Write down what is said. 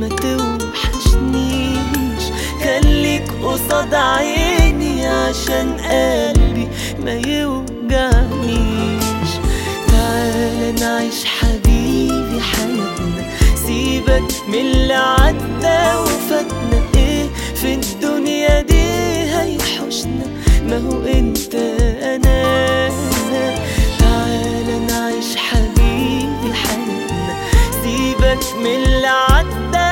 ما توحشنيش خليك قصاد عيني عشان قلبي ما يوجعنيش تعال نعيش حبيبي حياتنا سيبك من اللي عدى وفاتنا ايه في الدنيا دي هيحوشنا ما هو انت